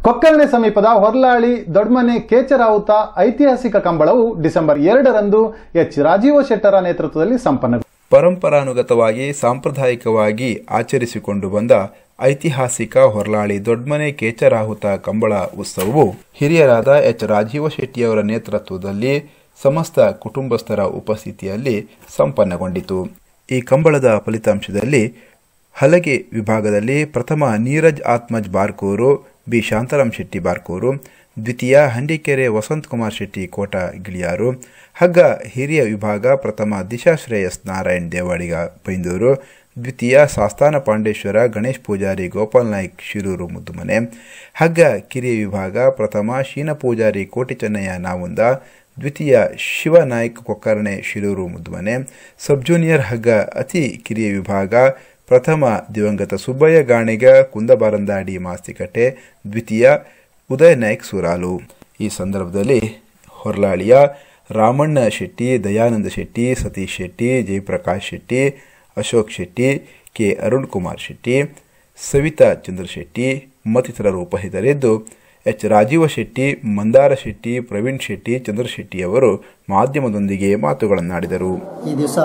ಕೊಕ್ಕಲ್ನೆ ಸಮೀಪದ ಹೊರ್ಲಾಳಿ ದೊಡ್ಮನೆ ಕೇಚರಾವುತ ಐತಿಹಾಸಿಕ ಕಂಬಳವು ಡಿಸೆಂಬರ್ ಎರಡರಂದು ಎಚ್ ರಾಜೀವ ಶೆಟ್ಟರ ನೇತೃತ್ವದಲ್ಲಿ ಸಂಪನ್ನಗೊಂಡಿತು ಪರಂಪರಾನುಗತವಾಗಿ ಸಾಂಪ್ರದಾಯಿಕವಾಗಿ ಆಚರಿಸಿಕೊಂಡು ಬಂದ ಐತಿಹಾಸಿಕ ಹೊರಲಾಳಿ ದೊಡ್ಮನೆ ಕೇಚರಾಹುತ ಕಂಬಳ ಉತ್ಸವವು ಹಿರಿಯರಾದ ಎಚ್ ರಾಜೀವ ಶೆಟ್ಟಿಯವರ ನೇತೃತ್ವದಲ್ಲಿ ಸಮಸ್ತ ಕುಟುಂಬಸ್ಥರ ಉಪಸ್ಥಿತಿಯಲ್ಲಿ ಸಂಪನ್ನಗೊಂಡಿತು ಈ ಕಂಬಳದ ಫಲಿತಾಂಶದಲ್ಲಿ ಹಲಗೆ ವಿಭಾಗದಲ್ಲಿ ಪ್ರಥಮ ನೀರಜ್ ಆತ್ಮಜ್ ಬಾರ್ಕೂರು ಬಿ ಶಾಂತಾರಾಮ್ ಶೆಟ್ಟಿ ಬಾರ್ಕೂರು ದ್ವಿತೀಯ ಹಂಡಿಕೆರೆ ವಸಂತ್ ಕುಮಾರ್ ಶೆಟ್ಟಿ ಕೋಟ ಗಿಳಿಯಾರು ಹಗ್ಗ ಹಿರಿಯ ವಿಭಾಗ ಪ್ರಥಮ ದಿಶಾ ಶ್ರೇಯಸ್ ನಾರಾಯಣ್ ದೇವಾಡಿಗ ಬೈಂದೂರು ದ್ವಿತೀಯ ಸಾಸ್ತಾನ ಪಾಂಡೇಶ್ವರ ಗಣೇಶ್ ಪೂಜಾರಿ ಗೋಪಾಲ್ ನಾಯ್ಕ್ ಶಿರೂರು ಮುದ್ದುಮನೆ ಹಗ್ಗ ಕಿರಿಯ ವಿಭಾಗ ಪ್ರಥಮ ಶೀನ ಪೂಜಾರಿ ಕೋಟಿ ಚೆನ್ನಯ್ಯ ನಾವುಂದ ದ್ವಿತೀಯ ಶಿವನಾಯ್ಕ್ ಕೊಕ್ಕರ್ಣೆ ಶಿರೂರು ಮುದ್ದುಮನೆ ಸಬ್ ಜೂನಿಯರ್ ಹಗ್ಗ ಅತಿ ಕಿರಿಯ ವಿಭಾಗ ಪ್ರಥಮ ದಿವಂಗತ ಸುಬ್ಬಯ್ಯ ಗಾಣಿಗ ಕುಂದಬಾರಂದಾಡಿ ಮಾಸ್ತಿಕಟ್ಟೆ ದ್ವಿತೀಯ ಉದಯ್ ನಾಯ್ಕ್ ಸೂರಾಲು ಈ ಸಂದರ್ಭದಲ್ಲಿ ಹೊರಲಾಳಿಯ ರಾಮಣ್ಣ ಶೆಟ್ಟಿ ದಯಾನಂದ ಶೆಟ್ಟಿ ಸತೀಶ್ ಶೆಟ್ಟಿ ಜಯಪ್ರಕಾಶ್ ಶೆಟ್ಟಿ ಅಶೋಕ್ ಶೆಟ್ಟಿ ಕೆ ಅರುಣ್ ಕುಮಾರ್ ಶೆಟ್ಟಿ ಸವಿತಾ ಚಂದ್ರಶೆಟ್ಟಿ ಮತ್ತಿತರರು ಉಪಸ್ಥಿತರಿದ್ದು ಎಚ್ ರಾಜೀವ ಶೆಟ್ಟಿ ಮಂದಾರ ಶೆಟ್ಟಿ ಪ್ರವೀಣ್ ಶೆಟ್ಟಿ ಚಂದ್ರಶೆಟ್ಟಿ ಅವರು ಮಾಧ್ಯಮದೊಂದಿಗೆ ಮಾತುಗಳನ್ನಾಡಿದರು ಈ ದಿವಸ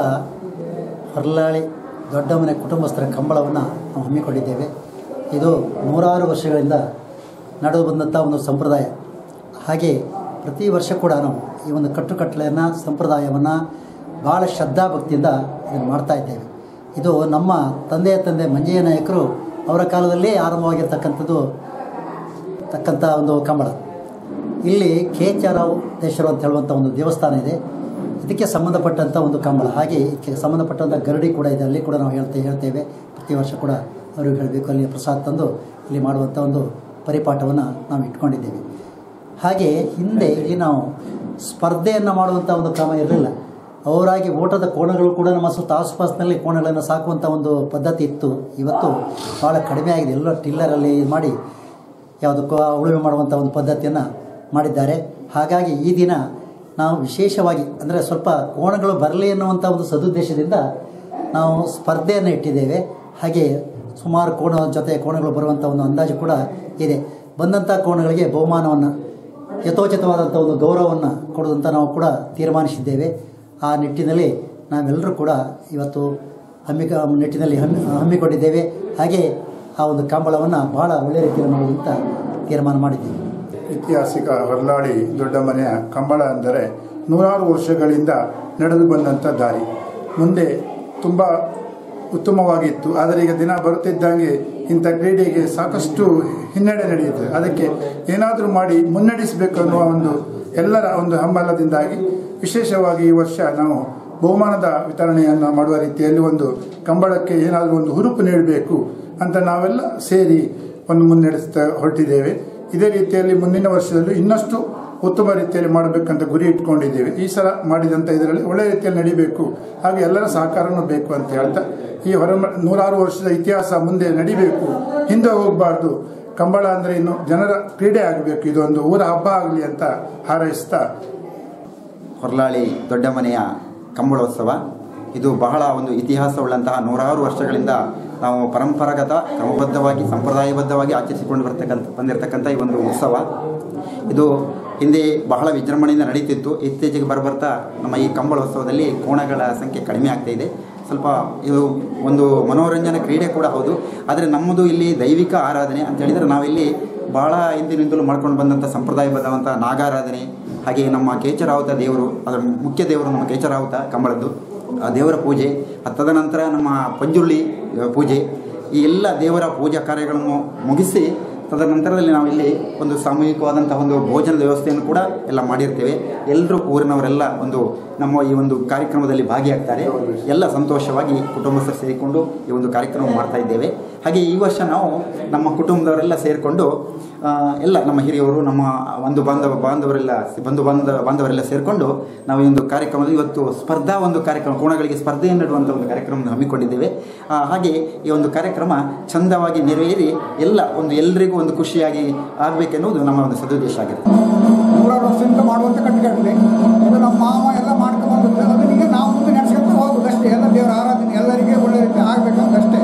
ಹೊರಲಾಳಿ ದೊಡ್ಡಮನೆ ಕುಟುಂಬಸ್ಥರ ಕಂಬಳವನ್ನು ನಾವು ಹಮ್ಮಿಕೊಂಡಿದ್ದೇವೆ ಇದು ನೂರಾರು ವರ್ಷಗಳಿಂದ ನಡೆದು ಬಂದಂಥ ಒಂದು ಸಂಪ್ರದಾಯ ಹಾಗೆ ಪ್ರತಿ ವರ್ಷ ಕೂಡ ನಾವು ಈ ಒಂದು ಕಟ್ಟುಕಟ್ಟಳೆಯನ್ನು ಸಂಪ್ರದಾಯವನ್ನು ಭಾಳ ಶ್ರದ್ಧಾಭಕ್ತಿಯಿಂದ ಇದನ್ನು ಮಾಡ್ತಾ ಇದ್ದೇವೆ ಇದು ನಮ್ಮ ತಂದೆಯ ತಂದೆ ಮಂಜಯ್ಯ ನಾಯಕರು ಅವರ ಕಾಲದಲ್ಲೇ ಆರಂಭವಾಗಿರ್ತಕ್ಕಂಥದ್ದು ತಕ್ಕಂಥ ಒಂದು ಕಂಬಳ ಇಲ್ಲಿ ಕೆ ಚಾರಾವತೇಶ್ವರ ಅಂತ ಹೇಳುವಂಥ ಒಂದು ದೇವಸ್ಥಾನ ಇದೆ ಇದಕ್ಕೆ ಸಂಬಂಧಪಟ್ಟಂಥ ಒಂದು ಕಂಬಳ ಹಾಗೆ ಇದಕ್ಕೆ ಸಂಬಂಧಪಟ್ಟಂಥ ಗರಡಿ ಕೂಡ ಇದೆ ಅಲ್ಲಿ ಕೂಡ ನಾವು ಹೇಳ್ತೇ ಹೇಳ್ತೇವೆ ಪ್ರತಿ ವರ್ಷ ಕೂಡ ಅವ್ರಿಗೆ ಹೇಳಬೇಕು ಅಲ್ಲಿ ಪ್ರಸಾದ ತಂದು ಇಲ್ಲಿ ಮಾಡುವಂಥ ಒಂದು ಪರಿಪಾಠವನ್ನು ನಾವು ಇಟ್ಕೊಂಡಿದ್ದೇವೆ ಹಾಗೆ ಹಿಂದೆ ಇಲ್ಲಿ ನಾವು ಸ್ಪರ್ಧೆಯನ್ನು ಮಾಡುವಂಥ ಒಂದು ಕ್ರಮ ಇರಲಿಲ್ಲ ಅವರಾಗಿ ಓಟದ ಕೋಣಗಳು ಕೂಡ ನಮ್ಮ ಸುತ್ತ ಆಸುಪಾಸಿನಲ್ಲಿ ಕೋಣಗಳನ್ನು ಸಾಕುವಂಥ ಒಂದು ಪದ್ಧತಿ ಇತ್ತು ಇವತ್ತು ಭಾಳ ಕಡಿಮೆ ಆಗಿದೆ ಎಲ್ಲ ಟಿಲ್ಲರಲ್ಲಿ ಇದು ಮಾಡಿ ಯಾವುದಕ್ಕೂ ಉಳುಮೆ ಮಾಡುವಂಥ ಒಂದು ಪದ್ಧತಿಯನ್ನು ಮಾಡಿದ್ದಾರೆ ಹಾಗಾಗಿ ಈ ದಿನ ನಾವು ವಿಶೇಷವಾಗಿ ಅಂದರೆ ಸ್ವಲ್ಪ ಕೋಣಗಳು ಬರಲಿ ಅನ್ನುವಂಥ ಒಂದು ಸದುದ್ದೇಶದಿಂದ ನಾವು ಸ್ಪರ್ಧೆಯನ್ನು ಇಟ್ಟಿದ್ದೇವೆ ಹಾಗೆ ಸುಮಾರು ಕೋಣ ಜೊತೆ ಕೋಣಗಳು ಬರುವಂಥ ಒಂದು ಅಂದಾಜು ಕೂಡ ಇದೆ ಬಂದಂಥ ಕೋಣಗಳಿಗೆ ಬಹುಮಾನವನ್ನು ಯಥೋಚಿತವಾದಂಥ ಒಂದು ಗೌರವವನ್ನು ಕೊಡೋದಂತ ನಾವು ಕೂಡ ತೀರ್ಮಾನಿಸಿದ್ದೇವೆ ಆ ನಿಟ್ಟಿನಲ್ಲಿ ನಾವೆಲ್ಲರೂ ಕೂಡ ಇವತ್ತು ಹಮ್ಮಿ ನಿಟ್ಟಿನಲ್ಲಿ ಹಮ್ಮಿ ಹಮ್ಮಿಕೊಂಡಿದ್ದೇವೆ ಹಾಗೆ ಆ ಒಂದು ಕಂಬಳವನ್ನು ಭಾಳ ಒಳ್ಳೆಯ ರೀತಿಯಲ್ಲಿ ಮಾಡೋದಂತ ತೀರ್ಮಾನ ಮಾಡಿದ್ದೇವೆ ಐತಿಹಾಸಿಕ ಹೊರಲಾಡಿ ದೊಡ್ಡ ಮನೆಯ ಕಂಬಳ ಅಂದರೆ ನೂರಾರು ವರ್ಷಗಳಿಂದ ನಡೆದು ಬಂದಂಥ ದಾರಿ ಮುಂದೆ ತುಂಬ ಉತ್ತಮವಾಗಿತ್ತು ಆದರೆ ಈಗ ದಿನ ಬರುತ್ತಿದ್ದಂಗೆ ಇಂಥ ಕ್ರೀಡೆಗೆ ಸಾಕಷ್ಟು ಹಿನ್ನಡೆ ನಡೆಯುತ್ತದೆ ಅದಕ್ಕೆ ಏನಾದರೂ ಮಾಡಿ ಮುನ್ನಡೆಸಬೇಕು ಅನ್ನುವ ಒಂದು ಎಲ್ಲರ ಒಂದು ಹಂಬಲದಿಂದಾಗಿ ವಿಶೇಷವಾಗಿ ಈ ವರ್ಷ ನಾವು ಬಹುಮಾನದ ವಿತರಣೆಯನ್ನು ಮಾಡುವ ರೀತಿಯಲ್ಲಿ ಒಂದು ಕಂಬಳಕ್ಕೆ ಏನಾದರೂ ಒಂದು ಹುರುಪು ನೀಡಬೇಕು ಅಂತ ನಾವೆಲ್ಲ ಸೇರಿ ಒಂದು ಮುನ್ನಡೆಸ್ತಾ ಹೊರಟಿದ್ದೇವೆ ಇದೇ ರೀತಿಯಲ್ಲಿ ಮುಂದಿನ ವರ್ಷದಲ್ಲೂ ಇನ್ನಷ್ಟು ಉತ್ತಮ ರೀತಿಯಲ್ಲಿ ಮಾಡಬೇಕಂತ ಗುರಿ ಇಟ್ಕೊಂಡಿದ್ದೇವೆ ಈ ಸಲ ಮಾಡಿದಂಥ ಇದರಲ್ಲಿ ಒಳ್ಳೆಯ ರೀತಿಯಲ್ಲಿ ನಡಿಬೇಕು ಹಾಗೆ ಎಲ್ಲರ ಸಹಕಾರನೂ ಬೇಕು ಅಂತ ಹೇಳ್ತಾ ಈ ಹೊರ ನೂರಾರು ವರ್ಷದ ಇತಿಹಾಸ ಮುಂದೆ ನಡಿಬೇಕು ಹಿಂದೆ ಹೋಗಬಾರ್ದು ಕಂಬಳ ಅಂದರೆ ಇನ್ನು ಜನರ ಕ್ರೀಡೆ ಆಗಬೇಕು ಇದೊಂದು ಊರ ಹಬ್ಬ ಆಗಲಿ ಅಂತ ಹಾರೈಸ್ತಾ ಹೊರಲಾಳಿ ದೊಡ್ಡ ಮನೆಯ ಕಂಬಳೋತ್ಸವ ಇದು ಬಹಳ ಒಂದು ಇತಿಹಾಸವುಳ್ಳಂತಹ ನೂರಾರು ವರ್ಷಗಳಿಂದ ನಾವು ಪರಂಪರಾಗತ ಕ್ರಮಬದ್ಧವಾಗಿ ಸಂಪ್ರದಾಯಬದ್ಧವಾಗಿ ಆಚರಿಸಿಕೊಂಡು ಬರ್ತಕ್ಕಂಥ ಬಂದಿರತಕ್ಕಂಥ ಈ ಒಂದು ಉತ್ಸವ ಇದು ಹಿಂದೆ ಬಹಳ ವಿಜೃಂಭಣೆಯಿಂದ ನಡೀತಿತ್ತು ಇತ್ತೀಚೆಗೆ ಬರಬರ್ತಾ ನಮ್ಮ ಈ ಕಂಬಳೋತ್ಸವದಲ್ಲಿ ಕೋಣಗಳ ಸಂಖ್ಯೆ ಕಡಿಮೆ ಆಗ್ತಾ ಇದೆ ಸ್ವಲ್ಪ ಇದು ಒಂದು ಮನೋರಂಜನಾ ಕ್ರೀಡೆ ಕೂಡ ಹೌದು ಆದರೆ ನಮ್ಮದು ಇಲ್ಲಿ ದೈವಿಕ ಆರಾಧನೆ ಅಂತ ಹೇಳಿದರೆ ನಾವಿಲ್ಲಿ ಭಾಳ ಹಿಂದಿನಿಂದಲೂ ಮಾಡ್ಕೊಂಡು ಬಂದಂಥ ಸಂಪ್ರದಾಯಬದ್ಧವಂಥ ನಾಗಾರಾಧನೆ ಹಾಗೆ ನಮ್ಮ ಕೇಚರಾವುತ ದೇವರು ಅದರ ಮುಖ್ಯ ದೇವರು ನಮ್ಮ ಕೇಚರಾವುತ ಕಂಬಳದ್ದು ಆ ದೇವರ ಪೂಜೆ ತದನಂತರ ನಮ್ಮ ಪಂಜುರ್ಲಿ ಪೂಜೆ ಈ ಎಲ್ಲ ದೇವರ ಪೂಜಾ ಕಾರ್ಯಗಳನ್ನು ಮುಗಿಸಿ ತದನಂತರದಲ್ಲಿ ನಾವು ಇಲ್ಲಿ ಒಂದು ಸಾಮೂಹಿಕವಾದಂತಹ ಒಂದು ಭೋಜನದ ವ್ಯವಸ್ಥೆಯನ್ನು ಕೂಡ ಎಲ್ಲ ಮಾಡಿರ್ತೇವೆ ಎಲ್ಲರೂ ಊರಿನವರೆಲ್ಲ ಒಂದು ನಮ್ಮ ಈ ಒಂದು ಕಾರ್ಯಕ್ರಮದಲ್ಲಿ ಭಾಗಿಯಾಗ್ತಾರೆ ಎಲ್ಲ ಸಂತೋಷವಾಗಿ ಕುಟುಂಬಸ್ಥರು ಸೇರಿಕೊಂಡು ಈ ಒಂದು ಕಾರ್ಯಕ್ರಮ ಮಾಡ್ತಾ ಇದ್ದೇವೆ ಹಾಗೆ ಈ ವರ್ಷ ನಾವು ನಮ್ಮ ಕುಟುಂಬದವರೆಲ್ಲ ಸೇರಿಕೊಂಡು ಎಲ್ಲ ನಮ್ಮ ಹಿರಿಯವರು ನಮ್ಮ ಒಂದು ಬಾಂಧವ ಬಾಂಧವರೆಲ್ಲ ಬಂಧು ಬಾಂಧವ ಬಾಂಧವರೆಲ್ಲ ಸೇರಿಕೊಂಡು ನಾವು ಈ ಒಂದು ಕಾರ್ಯಕ್ರಮದಲ್ಲಿ ಇವತ್ತು ಸ್ಪರ್ಧಾ ಒಂದು ಕಾರ್ಯಕ್ರಮ ಕೋಣಗಳಿಗೆ ಸ್ಪರ್ಧೆಯನ್ನು ನೀಡುವಂಥ ಒಂದು ಕಾರ್ಯಕ್ರಮ ಹಮ್ಮಿಕೊಂಡಿದ್ದೇವೆ ಹಾಗೆ ಈ ಒಂದು ಕಾರ್ಯಕ್ರಮ ಚಂದವಾಗಿ ನೆರವೇರಿ ಎಲ್ಲ ಒಂದು ಎಲ್ಲರಿಗೂ ಒಂದು ಖುಷಿಯಾಗಿ ಆಗಬೇಕೆನ್ನುವುದು ನಮ್ಮ ಒಂದು ಸದುದ್ದೇಶ ಆಗಿದೆ ನೂರಾರು ವರ್ಷದಿಂದ ಮಾಡುವಂಥ ಕಟ್ಟಿಗೆ ಇದು ನಮ್ಮ ಮಾವ ಎಲ್ಲ ಮಾಡ್ಕೊಂಡು ಬಂದಿದ್ದು ಅದನ್ನೀಗ ನಾವು ಮುಂದೆ ನಡೆಸ್ಕೊಂಡು ಹೋಗೋದಷ್ಟೇ ಎಲ್ಲ ದೇವರ ಆರಾಧನೆ ಎಲ್ಲರಿಗೆ ಒಳ್ಳೆ ರೀತಿ ಆಗಬೇಕಂತ ಅಷ್ಟೇ